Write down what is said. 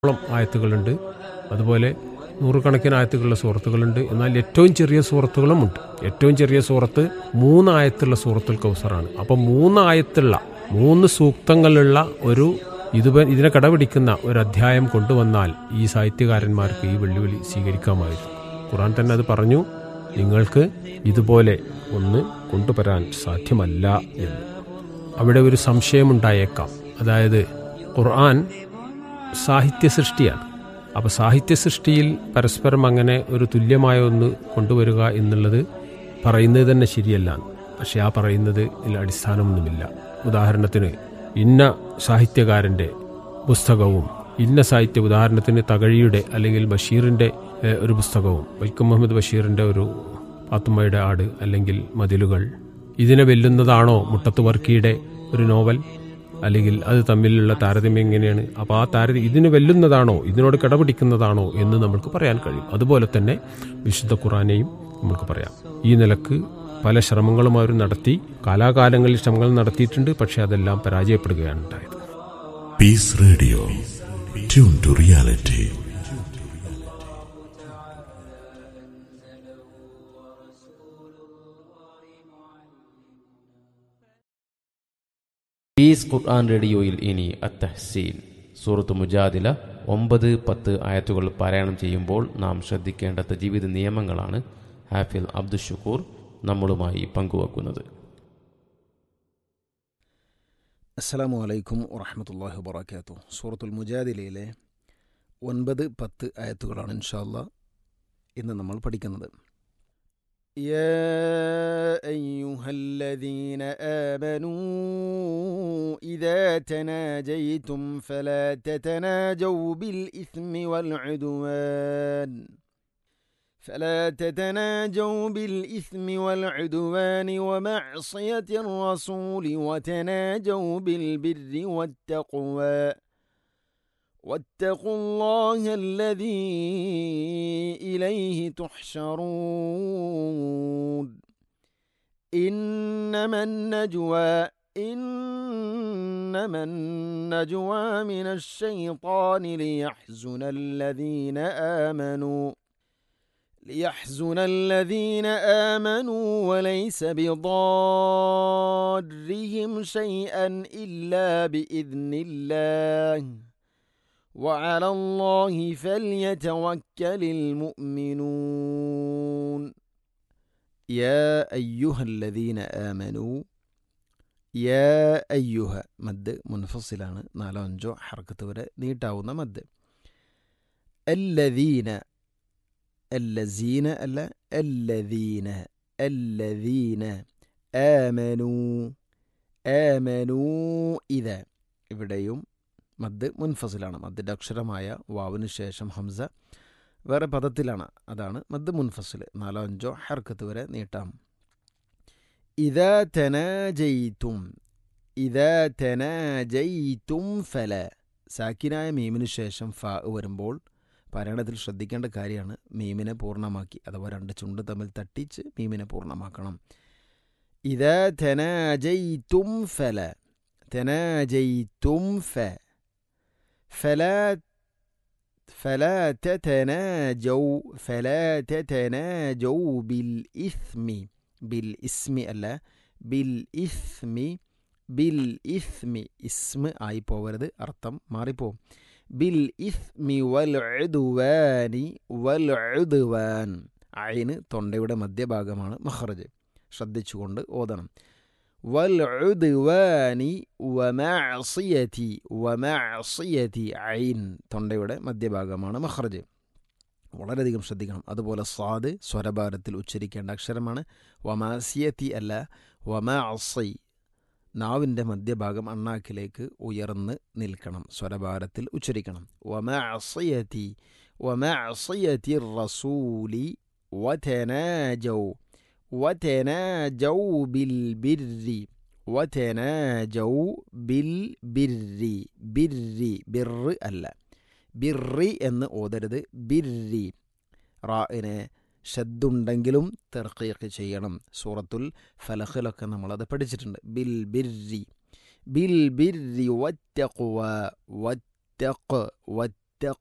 ോളം ആയത്തുകളുണ്ട് അതുപോലെ നൂറുകണക്കിന് ആയത്തുകളുള്ള സൂറത്തുകളുണ്ട് എന്നാൽ ഏറ്റവും ചെറിയ സൂറത്തുകളുമുണ്ട് ഏറ്റവും ചെറിയ സൂറത്ത് മൂന്ന് ആയത്തുള്ള സൂറത്തുൽ കൗസറാണ് അപ്പം മൂന്ന് ആയത്തുള്ള മൂന്ന് സൂക്തങ്ങളുള്ള ഒരു ഇത് ഇതിനെ കടപിടിക്കുന്ന ഒരു അധ്യായം കൊണ്ടുവന്നാൽ ഈ സാഹിത്യകാരന്മാർക്ക് ഈ വെല്ലുവിളി സ്വീകരിക്കാമായിരുന്നു ഖുറാൻ തന്നെ അത് പറഞ്ഞു നിങ്ങൾക്ക് ഇതുപോലെ ഒന്ന് കൊണ്ടുവരാൻ സാധ്യമല്ല എന്ന് അവിടെ ഒരു സംശയമുണ്ടായേക്കാം അതായത് ഖുർആൻ സാഹിത്യ സൃഷ്ടിയാണ് അപ്പോൾ സാഹിത്യ സൃഷ്ടിയിൽ പരസ്പരം അങ്ങനെ ഒരു തുല്യമായ ഒന്ന് കൊണ്ടുവരിക എന്നുള്ളത് പറയുന്നത് തന്നെ ശരിയല്ല പക്ഷെ ആ പറയുന്നത് ഇതിൽ അടിസ്ഥാനമൊന്നുമില്ല ഉദാഹരണത്തിന് ഇന്ന സാഹിത്യകാരൻ്റെ പുസ്തകവും ഇന്ന സാഹിത്യ ഉദാഹരണത്തിന് തകഴിയുടെ അല്ലെങ്കിൽ ബഷീറിൻ്റെ ഏഹ്, ഒരു പുസ്തകവും വൈക്കം മുഹമ്മദ് ബഷീറിൻ്റെ ഒരു പാത്തുമ്മയുടെ ആട് അല്ലെങ്കിൽ മതിലുകൾ ഇതിനെ വെല്ലുന്നതാണോ മുട്ടത്ത് വർക്കിയുടെ ഒരു നോവൽ അല്ലെങ്കിൽ അത് തമ്മിലുള്ള താരതമ്യം എങ്ങനെയാണ് അപ്പോൾ ആ താരതമ്യം ഇതിന് വെല്ലുന്നതാണോ ഇതിനോട് കിടപിടിക്കുന്നതാണോ എന്ന് നമുക്ക് പറയാൻ കഴിയും അതുപോലെ തന്നെ വിശുദ്ധ ഖുറാനെയും നമുക്ക് പറയാം ഈ നിലക്ക് പല ശ്രമങ്ങളും അവർ നടത്തി കാലാകാലങ്ങളിൽ ശ്രമങ്ങൾ നടത്തിയിട്ടുണ്ട് പക്ഷേ അതെല്ലാം പരാജയപ്പെടുകയാണ് ഉണ്ടായത് Peace Radio. Tune to reality. Peace ഖുർആൻ റേഡിയോയിൽ ഇനി അത്തഹ്സീൻ സൂറത്ത് മുജാദില ഒമ്പത് പത്ത് ആയത്തുകൾ പാരായണം ചെയ്യുമ്പോൾ നാം ശ്രദ്ധിക്കേണ്ട ജീവിത നിയമങ്ങളാണ് ഹാഫിൽ അബ്ദുൽ ഷുക്കൂർ നമ്മളുമായി പങ്കുവെക്കുന്നത് അസ്സലാമു അലൈക്കും വറഹമത്തല്ലാഹി വബർക്കാത്തു സൂറത്തുൽ മുജാദിലയിലെ ഒൻപത് പത്ത് ആയത്തുകളാണ് ഇൻഷാല്ല ഇന്ന് നമ്മൾ പഠിക്കുന്നത് يا أيها الذين آمنوا إذا تناجيتم فلا تتناجوا بالإثم والعدوان فلا تتناجوا بالإثم والعدوان ومعصية الرسول وتناجوا بالبر والتقوى واتقوا الله الذي إليه تحشرون إنما النجوى إنما النجوى من الشيطان ليحزن الذين آمنوا ليحزن الذين آمنوا وليس بضارهم شيئا إلا بإذن الله وعلى الله فليتوكل المؤمنون يا أيها الذين آمنوا يا أيها മദ് മുൻഫസിലാണ് നാലോ അഞ്ചോ ഹർക്കത്ത് വരെ നീട്ടാവുന്ന മദ് الذين الذين അല്ല الذين الذين آمنوا آمنوا إذا ഇവിടെയും മദ് മുൻഫസിലാണ് മദ്ദിൻ്റെ അക്ഷരമായ വാവിന് ശേഷം ഹംസ വേറെ പദത്തിലാണ് അതാണ് മദ് മുൻഫസിൽ നാലോ അഞ്ചോ ഹർക്കത്ത് വരെ നീട്ടാം ഇതാ തനാജയിത്തും ഇതാ തനാജയിത്തും ഫല സാക്കിനായ മീമിന് ശേഷം ഫ വരുമ്പോൾ പാരായണത്തിൽ ശ്രദ്ധിക്കേണ്ട കാര്യമാണ് മീമിനെ പൂർണ്ണമാക്കി അഥവാ രണ്ട് ചുണ്ട് തമ്മിൽ തട്ടിച്ച് മീമിനെ പൂർണ്ണമാക്കണം ഇതാ തനാജയിത്തും ഫല തനാജയിത്തും ഫ فلا فلا تتناجوا فلا تتناجوا بالإثم بالإثم ألا بالإثم بالإثم اسم ആയി പോവരുത് അർത്ഥം മാറിപ്പോവും ബിൽ ഇസ്മി വൽ ഉദ്വാനി വൽ ഉദ്വാൻ അയിന് തൊണ്ടയുടെ മധ്യഭാഗമാണ് മഹ്റജ് ശ്രദ്ധിച്ചുകൊണ്ട് ഓതണം والعدوان ومعصيتي ومعصيتي عين തൊണ്ടയുടെ മധ്യഭാഗമാണ് മഖ്റജ് വളരെയധികം ശ്രദ്ധിക്കണം അതുപോലെ സ്വാദ് സ്വരഭാരത്തിൽ ഉച്ചരിക്കേണ്ട അക്ഷരമാണ് വമാസിയത്തി അല്ല വമാസി നാവിൻ്റെ മധ്യഭാഗം അണ്ണാക്കിലേക്ക് ഉയർന്ന് നിൽക്കണം സ്വരഭാരത്തിൽ ഉച്ചരിക്കണം വമാസിയത്തി വമാസിയത്തി റസൂലി വതനാജൗ وتناجوا بالبر وتناجوا بالبر بر بر അല്ല ബിറി എന്ന് ഓതരുത് ബിരി റാഇനെ ഷദ്ദുണ്ടെങ്കിലും തെർക്കീക്ക് ചെയ്യണം സൂറത്തുൽ ഫലഖിലൊക്കെ നമ്മളത് പഠിച്ചിട്ടുണ്ട് ബിൽ ബിരി ബിൽ ബിരി വറ്റഖുവ വറ്റഖ് വറ്റ